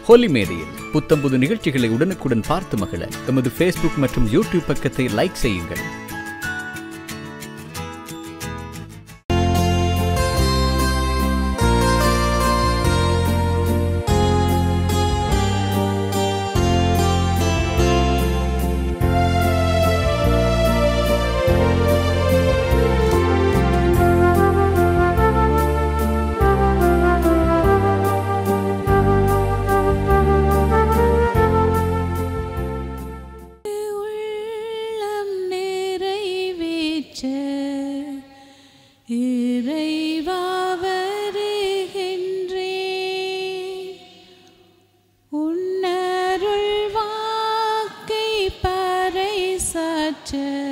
ஹோலி மேடையில் புத்தம்புது நிகழ்ச்சிகளை உடனுக்குடன் பார்த்து மகிழ எமது ஃபேஸ்புக் மற்றும் யூடியூப் பக்கத்தை லைக் செய்யுங்கள் உள்ளம் நிறைவேற்ற இறைவா வருகின்றேன் உன்னருள் வாக்கை பறைசாற்ற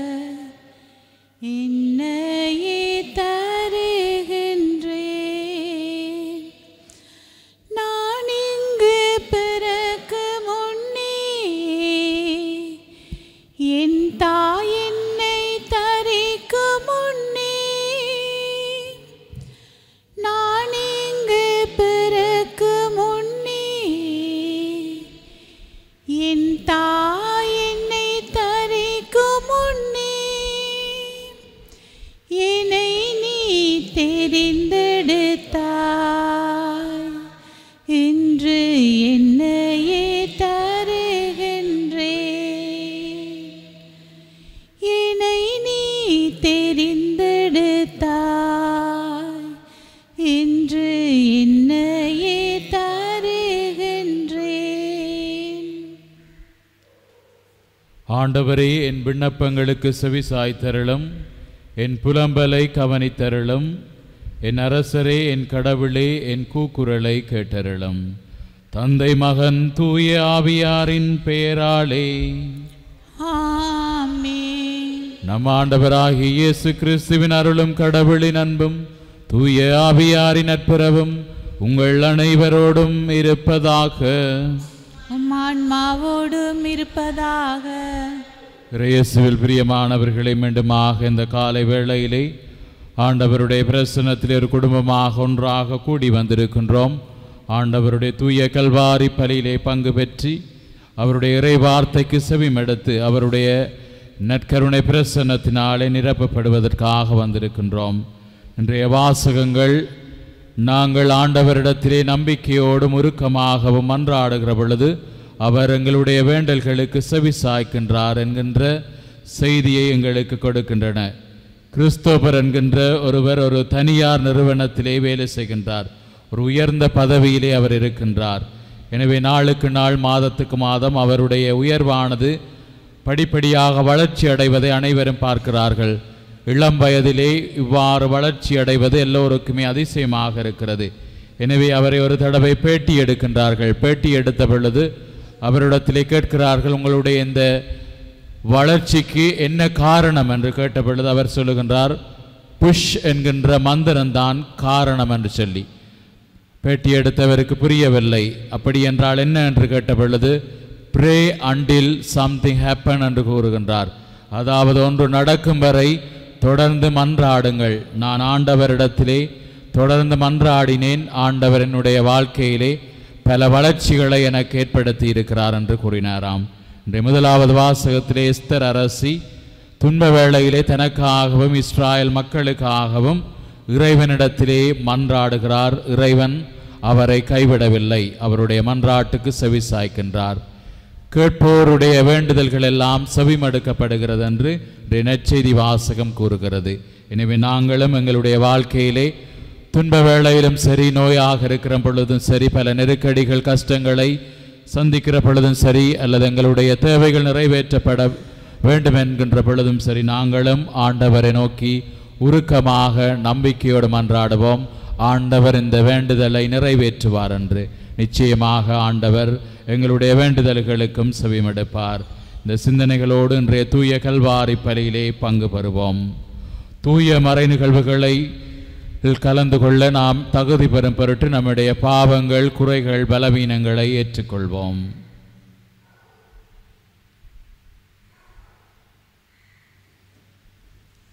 என்னையே தருகின்றேன் நான் இங்கு பிறக்க முன்னே என் தாய் என்னை தரிக்கும் முன்னே நான் இங்கு பிறக்க முன்னே என் தாய் என்னை தரிக்கும் முன்னே என்னை நீ தெரிந்தெடுத்தாய் இன்று என்னையே தருகின்றேன் என்னை நீ தெரிந்தெடுத்தாய் இன்று என்னையே தருகின்றேன் ஆண்டவரே என் விண்ணப்பங்களுக்கு செவிசாய்த்தருளும் என் புலம்பலை கவனித்தருளும் என் அரசரே என் கடவுளே என் கூக்குரலை கேட்டருளும் தந்தை மகன் தூய ஆவியாரின் பெயராலே ஆமென் நம் ஆண்டவராகிய இயேசு கிறிஸ்துவின் அருளும் கடவுளின் அன்பும் தூய ஆவியாரின் நட்புறவும் உங்கள் அனைவரோடும் இருப்பதாக உம் ஆன்மாவோடும் இருப்பதாக இயேசுவில் பிரியமானவர்களை மீண்டுமாக இந்த காலை வேளையிலே ஆண்டவருடைய பிரசன்னத்தில் ஒரு குடும்பமாக ஒன்றாக கூடி வந்திருக்கின்றோம் ஆண்டவருடைய தூய கல்வாரி பலியிலே பங்கு பெற்றி அவருடைய இறை வார்த்தைக்கு செவிமெடுத்து அவருடைய நற்கருணை பிரசன்னத்தினாலே நிரப்பப்படுவதற்காக வந்திருக்கின்றோம் இன்றைய வாசகங்கள் நாங்கள் ஆண்டவரிடத்திலே நம்பிக்கையோடும் உருக்கமாகவும் மன்றாடுகிற பொழுது அவர் எங்களுடைய வேண்டல்களுக்கு செவி சாய்க்கின்றார் என்கின்ற செய்தியை எங்களுக்கு கொடுக்கின்றன கிறிஸ்தோபர் என்கின்ற ஒருவர் ஒரு தனியார் நிறுவனத்திலே வேலை செய்கின்றார் ஒரு உயர்ந்த பதவியிலே அவர் இருக்கின்றார் எனவே நாளுக்கு நாள் மாதத்துக்கு மாதம் அவருடைய உயர்வானது படிப்படியாக வளர்ச்சி அடைவதை அனைவரும் பார்க்கிறார்கள் இளம் வயதிலே இவ்வாறு வளர்ச்சி அடைவது எல்லோருக்குமே அதிசயமாக இருக்கிறது எனவே அவரை ஒரு தடவை பேட்டி எடுக்கின்றார்கள் பேட்டி எடுத்த பொழுது அவரிடத்திலே கேட்கிறார்கள் உங்களுடைய இந்த வளர்ச்சிக்கு என்ன காரணம் என்று கேட்ட பொழுது அவர் சொல்லுகின்றார் புஷ் என்கின்ற மந்திரம்தான் காரணம் என்று சொல்லி பேட்டி எடுத்தவருக்கு புரியவில்லை அப்படி என்றால் என்ன என்று கேட்ட பொழுது ப்ரே அண்டில் சம்திங் ஹேப்பன் என்று கூறுகின்றார் அதாவது ஒன்று நடக்கும் வரை தொடர்ந்து மன்றாடுங்கள் நான் ஆண்டவரிடத்திலே தொடர்ந்து மன்றாடினேன் ஆண்டவர் என்னுடைய வாழ்க்கையிலே பல வளர்ச்சிகளை எனக்கு ஏற்படுத்தி இருக்கிறார் என்று கூறினாராம் இன்றைய முதலாவது வாசகத்திலே எஸ்தர் அரசி துன்ப வேளையிலே தனக்காகவும் இஸ்ராயல் மக்களுக்காகவும் இறைவனிடத்திலே மன்றாடுகிறார் இறைவன் அவரை கைவிடவில்லை அவருடைய மன்றாட்டுக்கு செவி சாய்க்கின்றார் கேட்போருடைய வேண்டுதல்கள் எல்லாம் செவிமடுக்கப்படுகிறது என்று இன்றைய நற்செய்தி வாசகம் கூறுகிறது எனவே நாங்களும் எங்களுடைய வாழ்க்கையிலே துன்ப வேளையிலும் சரி நோயாக இருக்கிற பொழுதும் சரி பல நெருக்கடிகள் கஷ்டங்களை சந்திக்கிற பொழுதும் சரி அல்லது எங்களுடைய தேவைகள் நிறைவேற்றப்பட வேண்டும் என்கின்ற பொழுதும் சரி நாங்களும் ஆண்டவரை நோக்கி உருக்கமாக நம்பிக்கையோடு மன்றாடுவோம் ஆண்டவர் இந்த வேண்டுதலை நிறைவேற்றுவார் என்று நிச்சயமாக ஆண்டவர் எங்களுடைய வேண்டுதல்களுக்கும் செவிமடுப்பார் இந்த சிந்தனைகளோடு இன்றைய தூய கல்வாரி பலியிலே பங்கு பெறுவோம் தூய மறை நிகழ்வுகளை கலந்து கொள்ள நாம் தகுதி பெறும் பொருட்டு நம்முடைய பாவங்கள் குறைகள் பலவீனங்களை ஏற்றுக்கொள்வோம்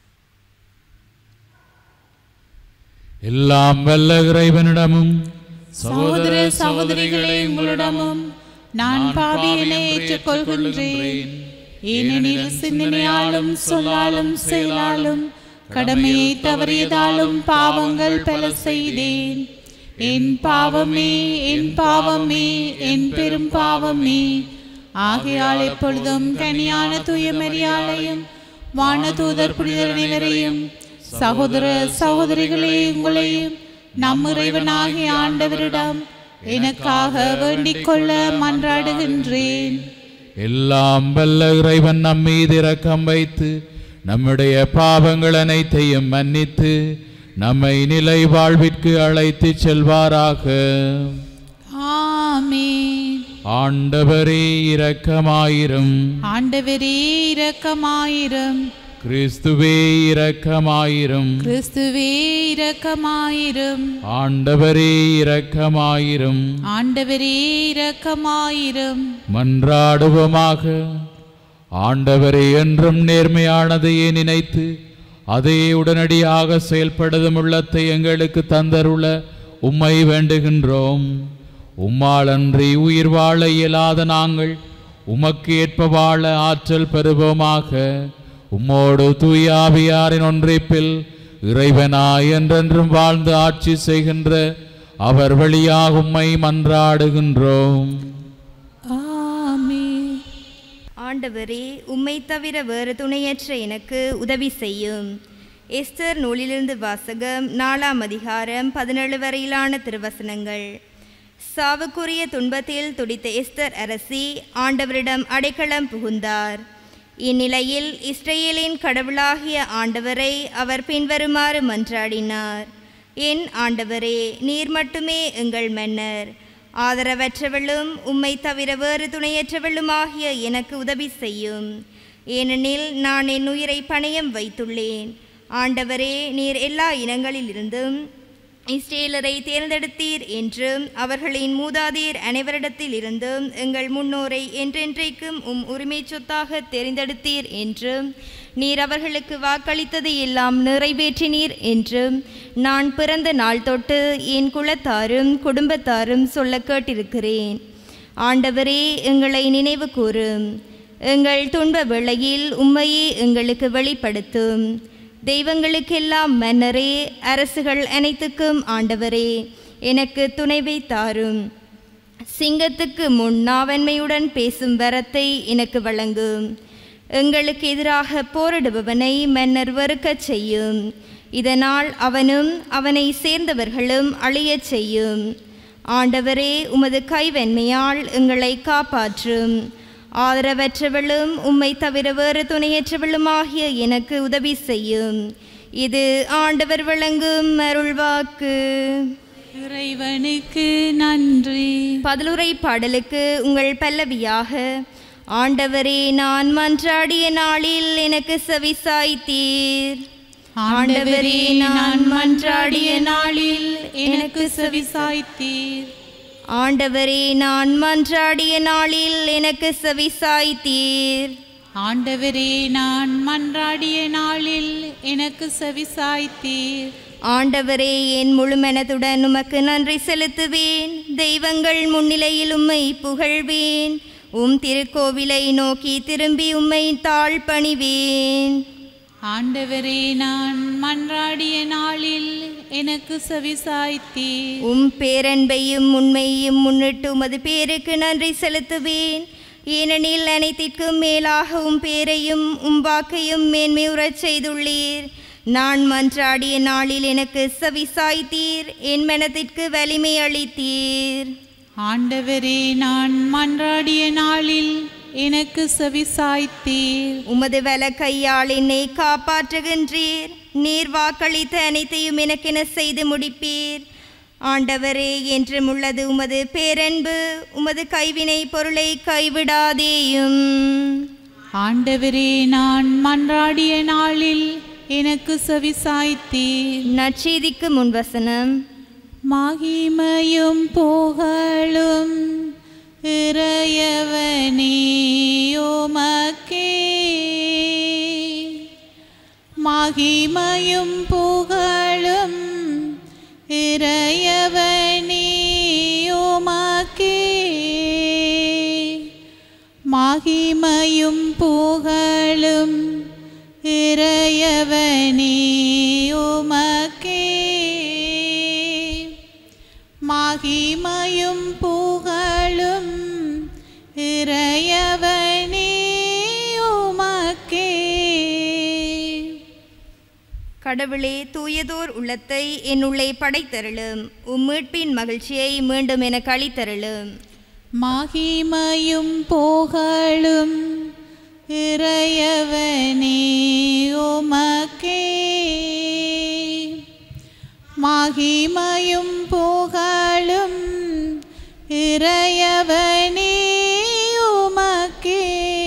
எல்லாம் வல்ல இறைவனிடமும் சகோதர சகோதரிகளே உங்களிடமும் நான் பாவியனை ஏற்றுக்கொள்கின்றேன் ஏனெனில் சிந்தனையாலும் சொல்லாலும் செயலாலும் கடமையை தவறியதாலும் பாவங்கள் பல செய்தேன் என் பாவமே என் பாவமே என் பெரும் பாவமே ஆகையால் எப்பொழுதும் கனியான தூயமரியாலையும் வானதூதர் புனிதர் அனைவரையும் சகோதர சகோதரிகளே உங்களையும் நம் இறைவனாகிய ஆண்டவரிடம் எனக்காக வேண்டிக் கொள்ள மன்றாடுகின்றேன் எல்லாம் வல்ல இறைவன் நம் மீது இரக்கம் வைத்து நம்முடைய பாவங்கள் அனைத்தையும் மன்னித்து நம்மை நிலை வாழ்விற்கு அழைத்துச் செல்வாராக ஆமென் ஆண்டவரே இரக்கமாயிரும் ஆண்டவரே இரக்கமாயிரும் கிறிஸ்துவே இரக்கமாயிரும் கிறிஸ்துவே இரக்கமாயிரும் ஆண்டவரே இரக்கமாயிரும் ஆண்டவரே இரக்கமாயிரும் மன்றாடுவோமாக ஆண்டவரே என்றும் நேர்மையானதையே நினைத்து அதே உடனடியாக செயல்படுதும் உள்ளத்தை எங்களுக்கு தந்தருள உம்மை வேண்டுகின்றோம் உம்மாலன்றி உயிர் வாழ இயலாத நாங்கள் உமக்கு ஏற்ப வாழ ஆற்றல் பெறுவோமாக உம்மோடு தூயாவியாரின் ஒன்றிப்பில் இறைவனாய் என்றென்றும் வாழ்ந்து ஆட்சி செய்கின்ற அவர் வழியாக உம்மை மன்றாடுகின்றோம் ஆமென் ஆண்டவரே உம்மை தவிர வேறு துணையற்ற எனக்கு உதவி செய்யும் எஸ்தர் நூலிலிருந்து வாசகம் நாலாம் அதிகாரம் பதினேழு வரையிலான திருவசனங்கள் சாவுக்குரிய துன்பத்தில் துடித்த எஸ்தர் அரசி ஆண்டவரிடம் அடைக்கலம் புகுந்தார் இந்நிலையில் இஸ்ரேலின் கடவுளாகிய ஆண்டவரை அவர் பின்வருமாறு மன்றாடினார் என் ஆண்டவரே நீர் மட்டுமே எங்கள் மன்னர் ஆதரவற்றவளும் உம்மை தவிர வேறு துணையற்றவளுமாகிய எனக்கு உதவி செய்யும் ஏனெனில் நான் என் உயிரை பணயம் வைத்துள்ளேன் ஆண்டவரே நீர் எல்லா இனங்களிலிருந்தும் இஸ்ரேலரை தேர்ந்தெடுத்தீர் என்றும் அவர்களின் மூதாதையர் அனைவரிடத்தில் இருந்தும் எங்கள் முன்னோரை என்றென்றைக்கும் உம் உரிமை சொத்தாக தெரிந்தெடுத்தீர் என்றும் நீர் அவர்களுக்கு வாக்களித்ததை எல்லாம் நிறைவேற்றினீர் என்றும் நான் பிறந்த நாள் தொட்டு என் குலத்தாரும் குடும்பத்தாரும் சொல்ல கேட்டிருக்கிறேன் ஆண்டவரே எங்களை நினைவு கூரும் எங்கள் துன்ப வேளையில் உம்மையே எங்களுக்கு வெளிப்படுத்தும் தெய்வங்களுக்கெல்லாம் மன்னரே அரசுகள் அனைத்துக்கும் ஆண்டவரே எனக்கு துணைவை தாரும் சிங்கத்துக்கு முன் நாவன்மையுடன் பேசும் வரத்தை எனக்கு வழங்கும் எங்களுக்கு எதிராக போரிடுபவனை மன்னர் வெறுக்கச் செய்யும் இதனால் அவனும் அவனை சேர்ந்தவர்களும் அழியச் செய்யும் ஆண்டவரே உமது கைவன்மையால் எங்களை காப்பாற்றும் ஆதரவற்றவளும் உம்மை தவிர வேறு துணையற்றவளுமாகிய எனக்கு உதவி செய்யும் இது ஆண்டவர் வழங்கும் அருள்வாக்கு இறைவனுக்கு நன்றி பதிலுரை பாடலுக்கு உங்கள் பல்லவியாக ஆண்டவரே நான் மன்றாடிய நாளில் எனக்கு செவிசாய்த்தீர் ஆண்டவரே நான் மன்றாடிய நாளில் எனக்கு செவிசாய்த்தீர் ஆண்டவரே நான் மன்றாடிய நாளில் எனக்கு செவிசாய்த்தீர் ஆண்டவரே நான் மன்றாடிய நாளில் எனக்கு செவிசாய்த்தீர் ஆண்டவரே என் முழுமனதுடன் உமக்கு நன்றி செலுத்துவேன் தெய்வங்கள் முன்னிலையில் உம்மை புகழ்வேன் உம் திருக்கோவிலை நோக்கி திரும்பி உம்மை தாழ் பணிவேன் ஆண்டவரே நான் மன்றாடிய நாளில் எனக்கு செவிசாய்த்தீர் உம் பேரன்பையும் உண்மையும் முன்னிட்டு உமது பேருக்கு நன்றி செலுத்துவேன் ஏனெனில் அனைத்திற்கும் மேலாக உம் பேரையும் உம் வாக்கையும் மேன்மையுறச் செய்துள்ளீர் நான் மன்றாடிய நாளில் எனக்கு செவிசாய்த்தீர் என் மனத்திற்கு வலிமை அளித்தீர் ஆண்டவரே நான் மன்றாடிய நாளில் எனக்கு செவிசாய்த்தீர் உமது வல கையால் என்னை காப்பாற்றுகின்றீர் நீர் வாக்களித்த அனைத்தையும் எனக்கென செய்து முடிப்பீர் ஆண்டவரே என்றும் உள்ளது உமது பேரன்பு உமது கைவினை பொருளை கைவிடாதேயும் ஆண்டவரே நான் மன்றாடிய நாளில் எனக்கு செவிசாய்த்தீர் நற்செய்திக்கு முன்வசனம் மகிமையும் புகழும் இறையவனே உமக்கே மகிமையும் புகழும் இறையவனே மகிமையும் புகழும் இறையவனே உமக்கே மகிமையும் புகழும் இறையவனே உமக்கே கடவுளே தூயதோர் உள்ளத்தை என்னுள்ளே படைத்தருளும் உம் மீட்பின் மகிழ்ச்சியை மீண்டும் என கழித்தருளும் மகிமையும் புகழும் இறையவனே உமக்கே மகிமையும் புகழும் இறையவனே உமக்கே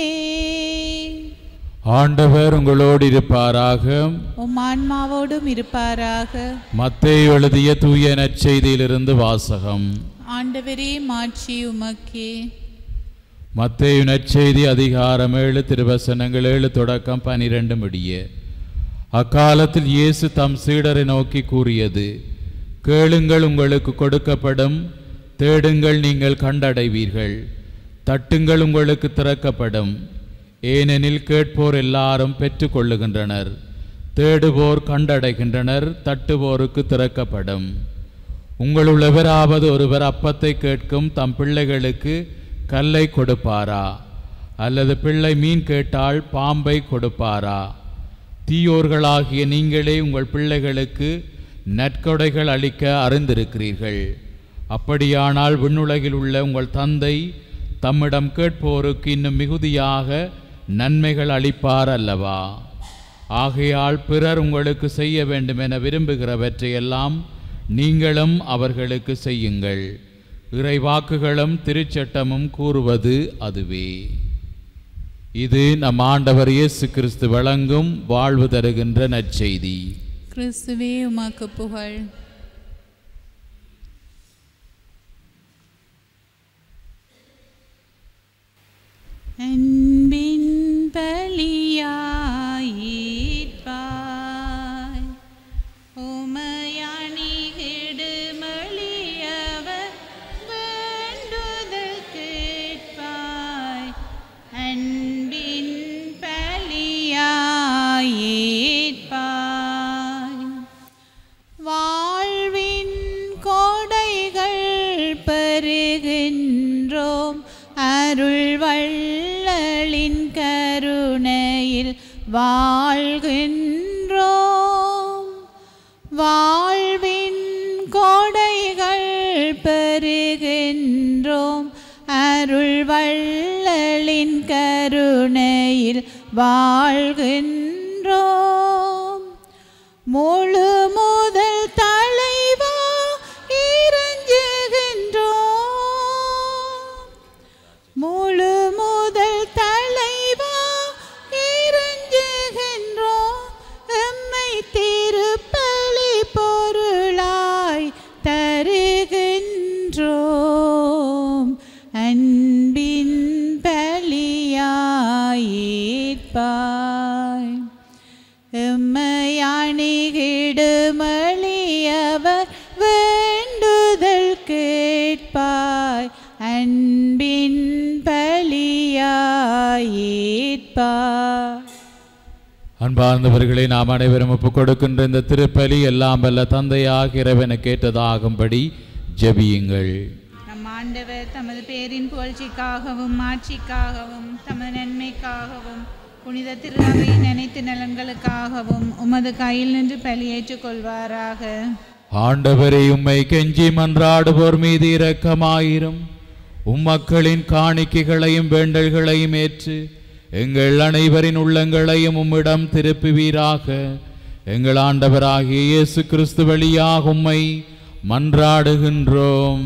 ஆண்டவர் உங்களோடு இருப்பாராக உம் ஆன்மாவோடும் இருப்பாராக மத்தேயு எழுதிய தூய நற்செய்தியிலிருந்து வாசகம் ஆண்டவரே மாட்சி உமக்கே மத்தேயு நற்செய்தி அதிகாரம் ஏழு திருவசனங்கள் ஏழு தொடக்கம் பனிரெண்டு முடிய அக்காலத்தில் இயேசு தம் சீடரை நோக்கி கூறியது கேளுங்கள் உங்களுக்கு கொடுக்கப்படும் தேடுங்கள் நீங்கள் கண்டடைவீர்கள் தட்டுங்கள் உங்களுக்கு திறக்கப்படும் ஏனெனில் கேட்போர் எல்லாரும் பெற்றுக்கொள்ளுகின்றனர் தேடுவோர் கண்டடைகின்றனர் தட்டுவோருக்கு திறக்கப்படும் உங்களுள் எவராவது ஒருவர் அப்பத்தை கேட்கும் தம் பிள்ளைகளுக்கு கல்லை கொடுப்பாரா அல்லது பிள்ளை மீன் கேட்டால் பாம்பை கொடுப்பாரா தீயோர்களாகிய நீங்களே உங்கள் பிள்ளைகளுக்கு நற்கொடைகள் அளிக்க அறிந்திருக்கிறீர்கள் அப்படியானால் விண்ணுலகில் உள்ள உங்கள் தந்தை தம்மிடம் கேட்போருக்கு இன்னும் மிகுதியாக நன்மைகள் அளிப்பார் அல்லவா ஆகையால் பிறர் உங்களுக்கு செய்ய வேண்டும் என விரும்புகிறவற்றையெல்லாம் நீங்களும் அவர்களுக்கு செய்யுங்கள் இறைவாக்குகளும் திருச்சட்டமும் கூறுவது அதுவே இது நம் ஆண்டவர் இயேசு கிறிஸ்து வழங்கும் வாழ்வு தருகின்ற நற்செய்தி கிறிஸ்துவே உமக்கு புகழ் அன்பின் பலியாயிற்பாய் உமையணிகிடுமளியவர் வேண்டுதல் கேட்பாய் அன்பின் பலியாயிற்பாய் வாழ்வின் கோடைகள் பெறுகின்றோம் அருள் வள்ளலின் கருணையில் வாழ்கின்றோம் வாழ்வின் கோடைகள் பெறுகின்றோம் அருள் வள்ளலின் கருணையில் வாழ்கின்றோம் முழு முதல் தலைவா இறஞ்சுகின்றோம் முழு முதல் தலைவா இறஞ்சுகின்றோம் எம்மை திருப்பலி பொருளாய் தருகின்றோம் அன்பின் பலியாயிற்பாய் எம்மையணிகிடுமளியவர் வேண்டுதல் கேட்பாய் அன்பின் பலியாயிற்பாய் அன்பார்ந்தவர்களை நாம் அனைவரும் ஒப்புக் கொடுக்கின்ற இந்த திருப்பலி எல்லாம் வல்ல தந்தையாக இறைவனை கேட்டதாகும்படி ஜெபியுங்கள் நம் ஆண்டவர் தமது பேரின் புகழ்ச்சிக்காகவும் மாட்சிக்காகவும் தமது நன்மைக்காகவும் புனித திருநகையின் அனைத்து நலன்களுக்காகவும் உமது கையில் நின்று பலியேற்றுக் கொள்வாராக ஆண்டவரை உம்மை கெஞ்சி மன்றாடுவோர் மீது இரக்கமாயிரும் உம் மக்களின் காணிக்கைகளையும் வேண்டல்களையும் ஏற்று எங்கள் அனைவரின் உள்ளங்களையும் உம்மிடம் திருப்புவீராக எங்கள் ஆண்டவராகிய இயேசு கிறிஸ்து வழியாக உம்மை மன்றாடுகின்றோம்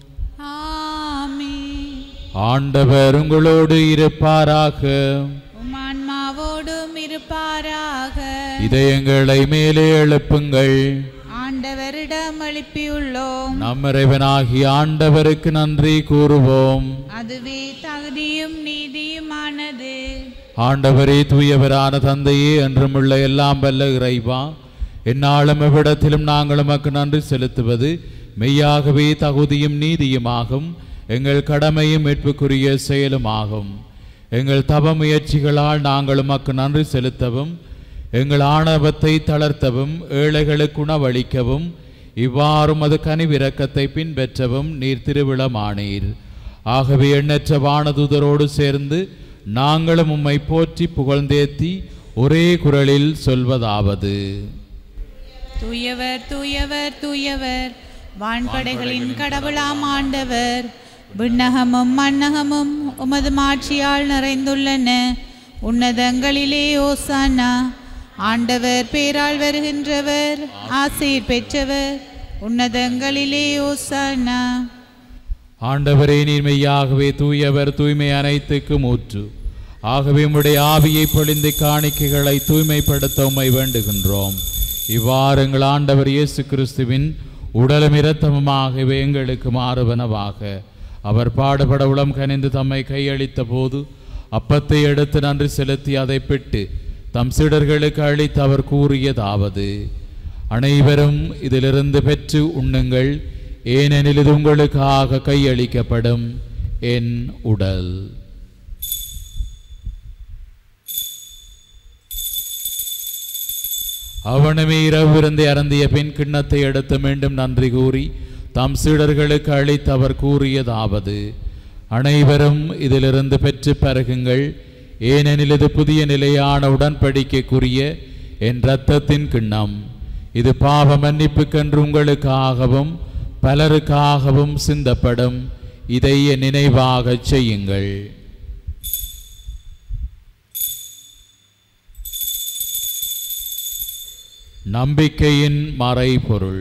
ஆமென் ஆண்டவர் உங்களோடு இருப்பாராக உம் ஆன்மாவோடும் இருப்பாராக இதயங்களை மேலே எழுப்புங்கள் ஆண்டவரிடம் எழுப்பியுள்ளோம் நம் இறைவனாகிய ஆண்டவருக்கு நன்றி கூறுவோம் அதுவே தகுதியும் நீதியுமானது ஆண்டவரே தூயவரான தந்தையே என்றும் உள்ள எல்லாம் வல்ல இறைவா எந்நாளும் எவ்விடத்திலும் நாங்கள் உமக்கு நன்றி செலுத்துவது மெய்யாகவே தகுதியும் நீதியுமாகும் எங்கள் கடமையும் மீட்புக்குரிய செயலும் ஆகும் எங்கள் தவ முயற்சிகளால் நாங்கள் உமக்கு நன்றி செலுத்தவும் எங்கள் ஆணவத்தை தளர்த்தவும் ஏழைகளுக்கு உணவளிக்கவும் இவ்வாறும் அது கனிவிரக்கத்தை பின்பற்றவும் நீர் திருவிழமானீர் ஆகவே எண்ணற்ற வானதூதரோடு சேர்ந்து நாங்களும் உம்மை போற்றி புகழ்ந்தேத்தி ஒரே குரலில் சொல்வதாவது தூயவர் தூயவர் தூயவர் வான்படைகளின் கடவுளாம் ஆண்டவர் விண்ணகமும் மண்ணகமும் உமது மாட்சியால் நிறைந்துள்ளன உன்னதங்களிலே ஓசானா ஆண்டவர் பேரால் வருகின்றவர் ஆசீர் பெற்றவர் உன்னதங்களிலே ஓசானா ஆண்டவரே நீர் மெய்யாகவே தூயவர் தூய்மை அனைத்துக்கும் ஊற்று ஆகவே உம்முடைய ஆவியை பொழிந்து காணிக்கைகளை தூய்மைப்படுத்த உம்மை வேண்டுகின்றோம் இவ்வாறு எங்கள் ஆண்டவர் இயேசு கிறிஸ்துவின் உடலும் இரத்தமுமாகவே எங்களுக்கு மாறுவனவாக அவர் பாடுபட உளம் கனிந்து தம்மை கையளித்த போது அப்பத்தை எடுத்து நன்றி செலுத்தி அதை பிட்டு தம் சீடர்களுக்கு அளித்து அவர் கூறியதாவது அனைவரும் இதிலிருந்து பெற்று உண்ணுங்கள் ஏனெனில் இது உங்களுக்காக கையளிக்கப்படும் என் உடல் அவனுமே இரவிருந்தை அருந்திய பின் கிண்ணத்தை எடுத்து மீண்டும் நன்றி கூறி தம் சீடர்களுக்கு அளித்து அவர் கூறியதாவது அனைவரும் இதிலிருந்து பெற்று பருகுங்கள் ஏனெனில் இது புதிய நிலையான உடன்படிக்கைக்குரிய என் இரத்தத்தின் கிண்ணம் இது பாவ மன்னிப்புக்கென்று உங்களுக்காகவும் பலருக்காகவும் சிந்தப்படும் இதை என் நினைவாகச் செய்யுங்கள் நம்பிக்கையின் மறைபொருள்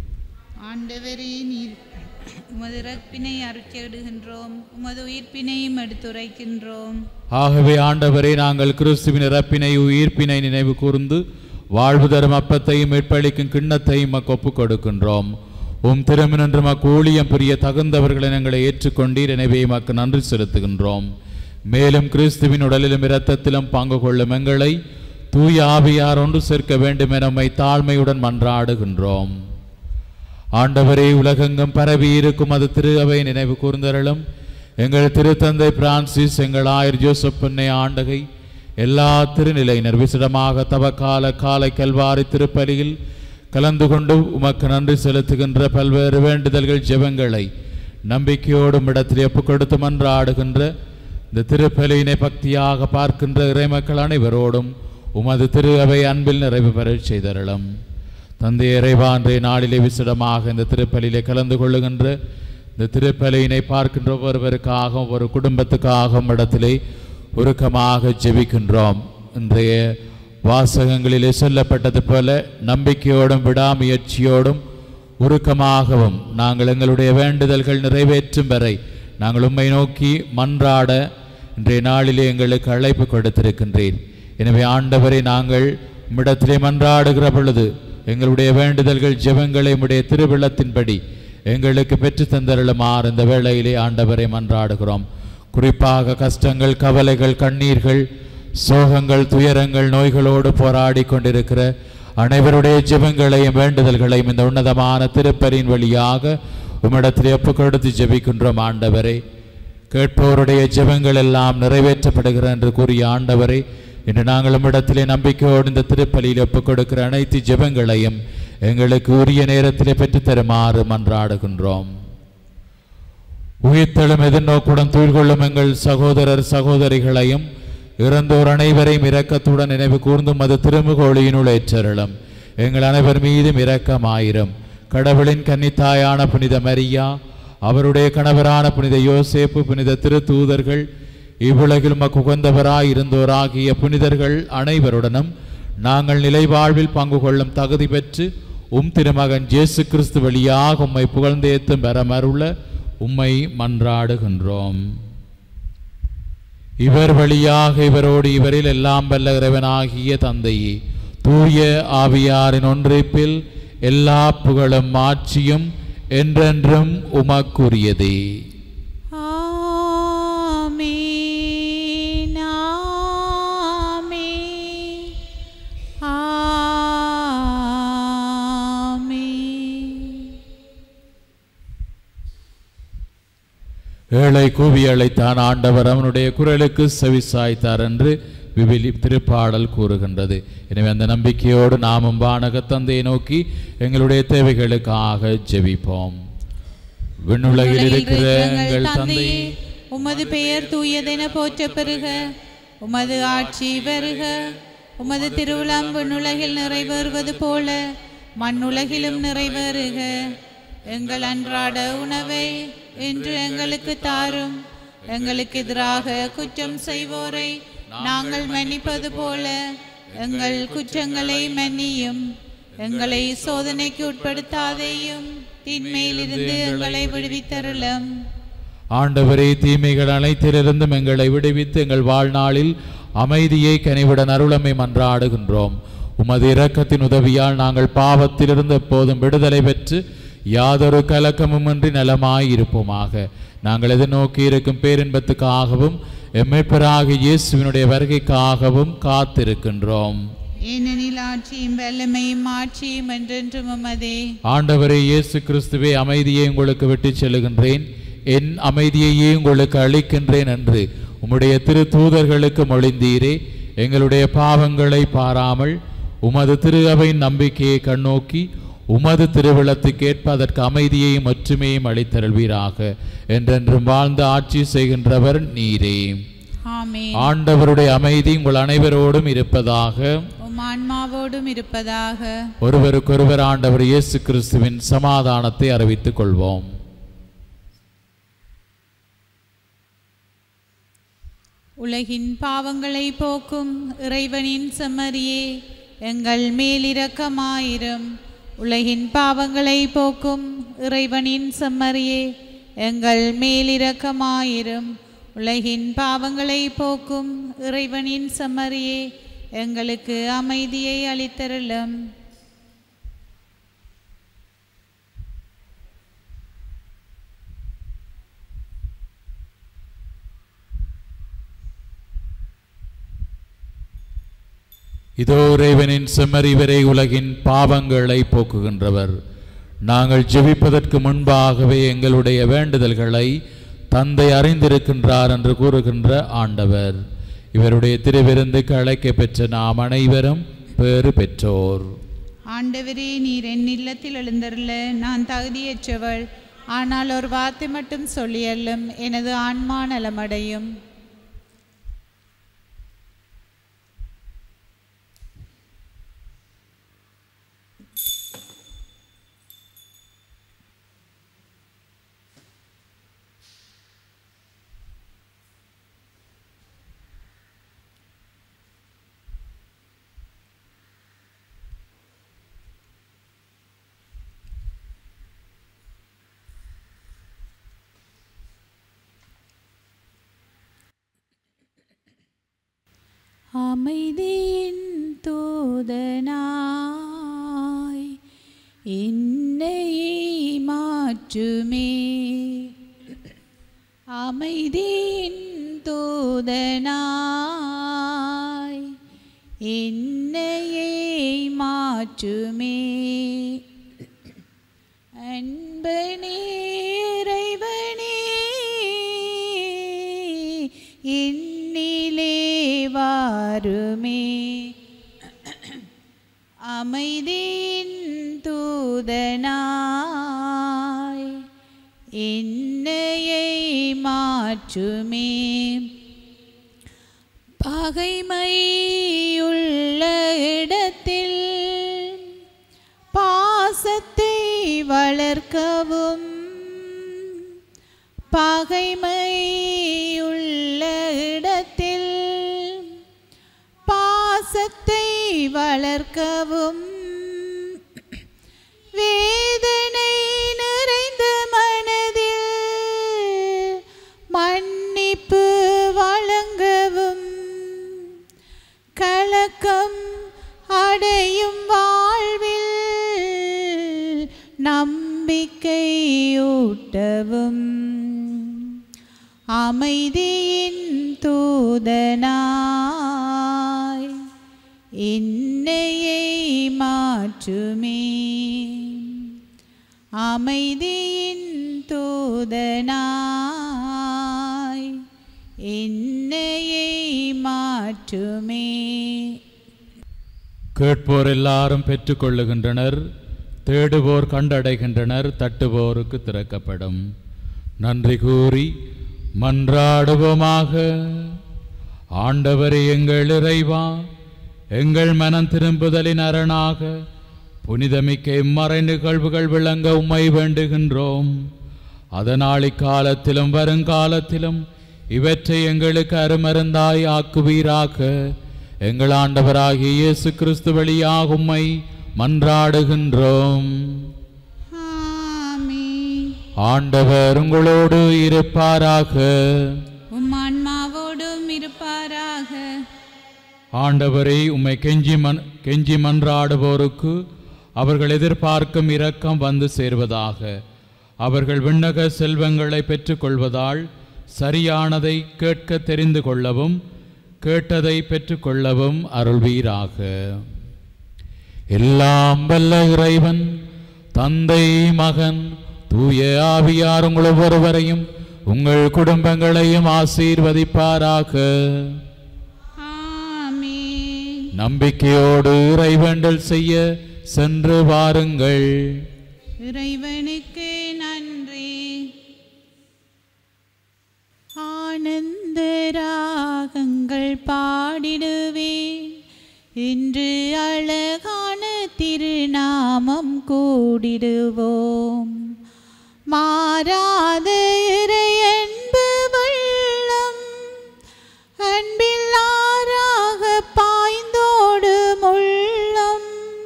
ஆண்டவரே நீர் உமது இறப்பினை அருச்சேடுகின்றோம் உமது உயிர்ப்பினையும் எடுத்துரைக்கின்றோம் ஆகவே ஆண்டவரே நாங்கள் கிறிஸ்துவின் இறப்பினை உயிர்ப்பினை நினைவு கூர்ந்து வாழ்வு தரும் அப்பத்தையும் மீட்பளிக்கும் கிண்ணத்தையும் மக்கு ஒப்புக் கொடுக்கின்றோம் உம் திருமணன்று மக்கு ஊழியம் புரிய தகுந்தவர்களை எங்களை ஏற்றுக்கொண்டீர் எனவே மக்கு நன்றி செலுத்துகின்றோம் மேலும் கிறிஸ்துவின் உடலிலும் இரத்தத்திலும் பங்கு கொள்ளும் எங்களை தூய ஆவியார் ஒன்று சேர்க்க வேண்டும் என உம்மை தாழ்மையுடன் மன்றாடுகின்றோம் ஆண்டவரே உலகெங்கும் பரவி இருக்கும் அது திரு அவை நினைவு கூர்ந்தருளும் எங்கள் திருத்தந்தை பிரான்சிஸ் எங்கள் ஆயர் ஜோசப் பொன்னை ஆண்டகை எல்லா திருநிலையினர் விசிடமாக தவக்கால காலை கல்வாரி திருப்பலியில் கலந்து கொண்டு உமக்கு நன்றி செலுத்துகின்ற பல்வேறு வேண்டுதல்கள் ஜெபங்களை நம்பிக்கையோடும் இடத்தில் ஒப்புக் கொடுத்து மன்றாடுகின்ற இந்த திருப்பலியினை பக்தியாக பார்க்கின்ற இறைமக்கள் அனைவரோடும் உமது திரு அவை அன்பில் நிறைவு பெறச் செய்தருளும் தந்தை இறைவா அன்றைய நாளிலே விசிடமாக இந்த திருப்பலியிலே கலந்து கொள்ளுகின்ற இந்த திருப்பலியினை பார்க்கின்ற ஒவ்வொருவருக்காகவும் ஒவ்வொரு குடும்பத்துக்காகவும் இடத்திலே உருக்கமாக ஜெபிக்கின்றோம் இன்றைய வாசகங்களிலே சொல்லப்பட்டது போல நம்பிக்கையோடும் விடாமுயற்சியோடும் உருக்கமாகவும் நாங்கள் எங்களுடைய வேண்டுதல்கள் நிறைவேற்றும் வரை நாங்கள் உம்மை நோக்கி மன்றாட இன்றைய நாளிலே எங்களுக்கு அழைப்பு கொடுத்திருக்கின்றீர் எனவே ஆண்டவரை நாங்கள் உம்மிடத்திலே மன்றாடுகிற பொழுது எங்களுடைய வேண்டுதல்கள் ஜெபங்களை உம்முடைய திருவிழத்தின்படி எங்களுக்கு பெற்று தந்தருளுமாறு இந்த வேளையிலே ஆண்டவரை மன்றாடுகிறோம் குறிப்பாக கஷ்டங்கள் கவலைகள் கண்ணீர்கள் சோகங்கள் துயரங்கள் நோய்களோடு போராடி கொண்டிருக்கிற அனைவருடைய ஜெபங்களையும் வேண்டுதல்களையும் இந்த உன்னதமான திருப்பரின் வழியாக உம்மிடத்தில் ஒப்பு கொடுத்து ஜெபிக்கின்றோம் ஆண்டவரை கேட்பவருடைய ஜெபங்கள் எல்லாம் நிறைவேற்றப்படுகிற என்று கூறிய ஆண்டவரை இன்று நாங்கள் உம்மிடத்திலே நம்பிக்கையோடு இந்த திருப்பலியில் ஒப்புக் கொடுக்கிற அனைத்து ஜெபங்களையும் எங்களுக்கு உரிய நேரத்திலே பெற்றுத் தருமாறு மன்றாடுகின்றோம் உயிர்த்தெழும் எதிர்நோக்குடன் தூய்கொள்ளும் எங்கள் சகோதரர் சகோதரிகளையும் இறந்தோர் அனைவரையும் இரக்கத்துடன் நினைவு கூர்ந்தும் அது திருமுகொழியினுள் ஏற்றருளும் எங்கள் அனைவர் மீதும் இரக்கமாயிரும் கடவுளின் கன்னித்தாயான புனித மரியா அவருடைய கணவரான புனித யோசேப்பு புனித திருத்தூதர்கள் இவ்வுலகில் உமக்கு உகந்தவராய் இருந்தோராகிய புனிதர்கள் அனைவருடனும் நாங்கள் நிலை வாழ்வில் பங்கு கொள்ளும் தகுதி பெற்று உம் திருமகன் இயேசு கிறிஸ்து வழியாக உம்மை புகழ்ந்தேத்தும் பெறமருள உம்மை மன்றாடுகின்றோம் இவர் வழியாக இவரோடு இவரில் எல்லாம் வல்ல இறைவனாகிய தந்தையே தூய ஆவியாரின் ஒன்றிப்பில் எல்லா புகழும் ஆட்சியும் என்றென்றும் உமக்குரியதே ஆமென் ஆமென் ஆமென் ஏழை கூவி அழைத்தான் ஆண்டவர் அவனுடைய குரலுக்கு செவிசாய்த்தார் என்று விவிலி திருப்பாடல் கூறுகின்றது எனவே அந்த நம்பிக்கையோடு நாமும் வானக தந்தையை நோக்கி எங்களுடைய தேவைகளுக்காக ஜெபிப்போம் விண்ணுலகில் இருக்கிற எங்கள் தந்தையே உமது பெயர் தூயதென போற்ற பெறுக உமது ஆட்சி வருக உமது திருவிழம் விண்ணுலகில் நிறைவேறுவது போல மண்ணுலகிலும் நிறைவேறுக எங்கள் அன்றாட உணவை இன்று எங்களுக்கு தாரும் எங்களுக்கு எதிராக குற்றம் செய்வோரை நாங்கள் மன்னிப்பது போல எங்கள் குற்றங்களை மன்னியும் எங்களை சோதனைக்கு உட்படுத்தாதேயும் தீன்மையிலிருந்து எங்களை விடுவித்தருளும் ஆண்டவரே தீமைகள் அனைத்திலிருந்தும் எங்களை விடுவித்து எங்கள் வாழ்நாளில் அமைதியை கனிவுடன் அருளமை மன்றாடுகின்றோம் உமது இரக்கத்தின் உதவியால் நாங்கள் பாவத்திலிருந்து எப்போதும் விடுதலை பெற்று யாதொரு கலக்கமுமின்றி நலமாயிருப்போமாக நாங்கள் எதிர்நோக்கி இருக்கும் பேரின்பத்துக்காகவும் எம்மைப்பராக இயேசுவினுடைய வருகைக்காகவும் காத்திருக்கின்றோம் ஏனெனில் ஆட்சியும் வல்லமையும் ஆட்சியும் என்றென்றும் உமதே ஆண்டவரே இயேசு கிறிஸ்துவே அமைதியை உங்களுக்கு விட்டுச் செல்கின்றேன் என் அமைதியையே உங்களுக்கு அளிக்கின்றேன் என்று உம்முடைய திரு தூதர்களுக்கு மொழிந்தீரே எங்களுடைய பாவங்களை பாராமல் உமது திரு அவையின் நம்பிக்கையை கண்ணோக்கி உமது திருவிழத்துக்கேற்ப அதற்கு அமைதியையும் ஒற்றுமையும் அளித்தருள்வீராக என்றென்றும் வாழ்ந்து ஆட்சி செய்கின்றவர் நீரே ஆமென் ஆண்டவருடைய அமைதி உங்கள் அனைவரோடும் இருப்பதாக உம் ஆன்மாவோடும் இருப்பதாக ஒருவருக்கொருவர் ஆண்டவர் இயேசு கிறிஸ்துவின் சமாதானத்தை அறிவித்துக் கொள்வோம் உலகின் பாவங்களை போக்கும் இறைவனின் செம்மறியே எங்கள் மேலிரக்கமாயிரும் உலகின் பாவங்களை போக்கும் இறைவனின் செம்மறியே எங்கள் மேலிரக்கமாயிரும் உலகின் பாவங்களை போக்கும் இறைவனின் செம்மறியே எங்களுக்கு அமைதியை அளித்தருளும் இதோ இறைவனின் செம்மறி வரை உலகின் பாவங்களை போக்குகின்றவர் நாங்கள் ஜெபிப்பதற்கு முன்பாகவே எங்களுடைய வேண்டுதல்களை தந்தை அறிந்திருக்கின்றார் என்று கூறுகின்ற ஆண்டவர் இவருடைய திருவிருந்துக்கு அழைக்க பெற்ற நாம் அனைவரும் பேறு பெற்றோர் ஆண்டவரே நீர் என் இல்லத்தில் எழுந்தருள நான் தகுதியற்றவள் ஆனால் ஒரு வார்த்தை மட்டும் சொல்லியல்லும் எனது ஆன்மா நலமடையும் அமைதியின் தூதனாய் என்னை மாற்றுமே அமைதியின் தூதனாய் என்னையே மாற்றுமே அன்பனே இறைவனே என்னிலே வாருமே அமைதியின் தூதனாய் என்னையை மாற்றுமே பகைமையுள்ள இடத்தில் பாசத்தை வளர்க்கவும் பகைமையுள்ள இடத்தில் பாசத்தை வளர்க்கவும் வேதனை நிறைந்த மனதில் மன்னிப்பு வழங்கவும் கலக்கம் அடையும் வாழ்வில் நம்பிக்கையூட்டவும் அமைதியின் தூதனாய் என்னையை மாற்றுமே அமைதியின் தூதனாய் என்னையே மாற்றுமே கேட்போர் எல்லாரும் பெற்றுக்கொள்ளுகின்றனர் தேடுவோர் கண்டடைகின்றனர் தட்டுவோருக்கு திறக்கப்படும் நன்றி கூறி மன்றாடுவோமாக ஆண்டவரே எங்கள் இறைவா எங்கள் மனம் திரும்புதலின் அரணாக புனிதமிக்க இம்மறை நிகழ்வுகள் விளங்க உம்மை வேண்டுகின்றோம் அதனால் இக்காலத்திலும் வருங்காலத்திலும் இவற்றை எங்களுக்கு அருமருந்தாய் ஆக்குவீராக எங்கள் ஆண்டவராகிய இயேசு கிறிஸ்து வழியாக உம்மை மன்றாடுகின்றோம் ஆமென். ஆண்டவர் உங்களோடு இருப்பாராக உம் ஆன்மாவோடும் இருப்பாராக ஆண்டவரை உம்மை கெஞ்சி மன் கெஞ்சி மன்றாடுவோருக்கு அவர்கள் எதிர்பார்க்கும் இரக்கம் வந்து சேர்வதாக அவர்கள் விண்ணக செல்வங்களை பெற்றுக்கொள்வதால் சரியானதை கேட்க தெரிந்து கொள்ளவும் கேட்டதை பெற்றுக்கொள்ளவும் அருள்வீராக எல்லாம் வல்ல இறைவன் தந்தை மகன் தூய ஆவியார் உங்கள் ஒவ்வொருவரையும் உங்கள் குடும்பங்களையும் ஆசீர்வதிப்பாராக ஆமென். நம்பிக்கையோடு இறைவேண்டல் செய்ய சென்று வாருங்கள் இறைவனுக்கு நன்றி ஆனந்த ராகங்கள் பாடிடுவேன் இன்று அழகான திருநாமம் கூடிடுவோம் மாறாத இறையன்பு வெள்ளம் அன்பில் ஆறாக பாய்ந்தோடும் உள்ளம்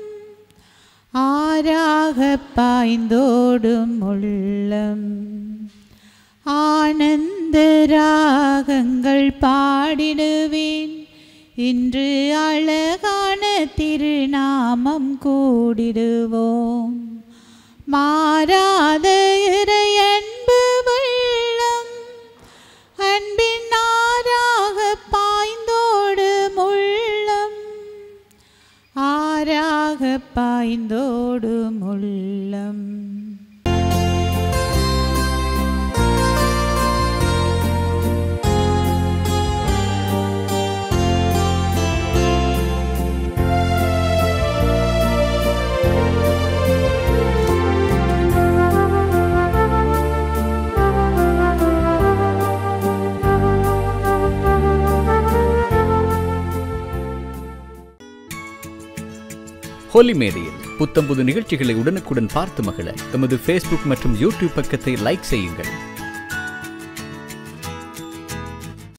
ஆறாக பாய்ந்தோடும் உள்ளம் ஆனந்த ராகங்கள் பாடிடுவேன் இன்று அழகான திருநாமம் கூடிடுவோம் மாறாத இறையன்பு வெள்ளம் அன்பின் ஆறாக பாய்ந்தோடும் உள்ளம் ஆறாக பாய்ந்தோடும் உள்ளம் ஹோலி மேடையில் புத்தம்புது நிகழ்ச்சிகளை உடனுக்குடன் பார்த்து மகிழ எமது ஃபேஸ்புக் மற்றும் யூடியூப் பக்கத்தை லைக் செய்யுங்கள்